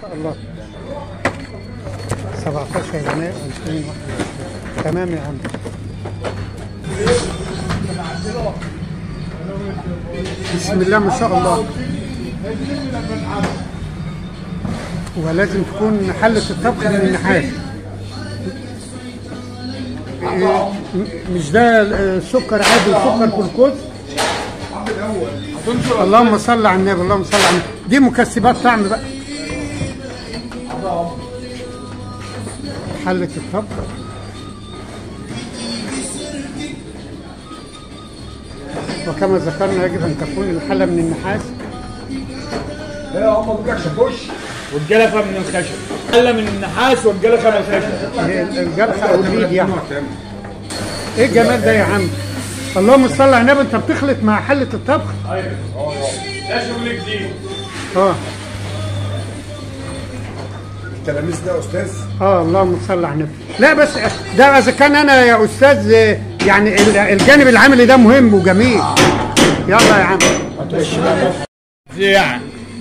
شاء الله 17 يناير 2021 تمام يا عم بسم الله ما شاء الله ولازم تكون حلة الطبخ من النحاس إيه، م- مش ده آه، سكر عادي سكر جلوكوز اللهم صل على النبي اللهم صل على النبي دي مكسبات طعم بقى حلة الطبخ وكما ذكرنا يجب ان تكون الحلة من النحاس يا هم ما بيقولكش خش والجلفه من الخشب حله من النحاس والجلفه من الخشب هي الجرح او اليد يعني ايه الجمال ده يا عم اللهم صل على النبي انت بتخلط مع حلة الطبخ ايوه ده شغل جديد اه التلاميذ ده يا استاذ اه اللهم صل على النبي لا بس ده اذا كان انا يا استاذ آه، يعني ال- الجانب العملي ده مهم وجميل يلا يا عم يعني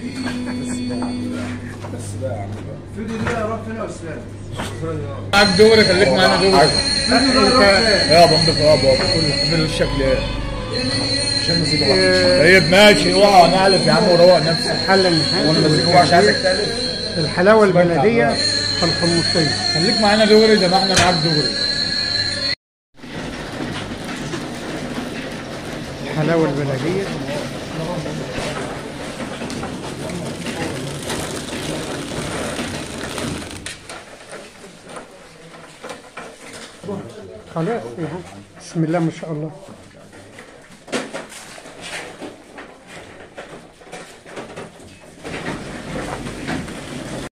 معاك دغري خليك معانا دغري يا بنضف يا بابا كل بالشكل ايه طيب ماشي اوعى نعلف يا عم وروق نفسك حل النحاس هو مش عايزك تالف الحلاوه البلديه الحمصيه خليك معانا دغري زي ما احنا معاك دغري الحلاوه البلديه خلاص يا عم بسم الله ما شاء الله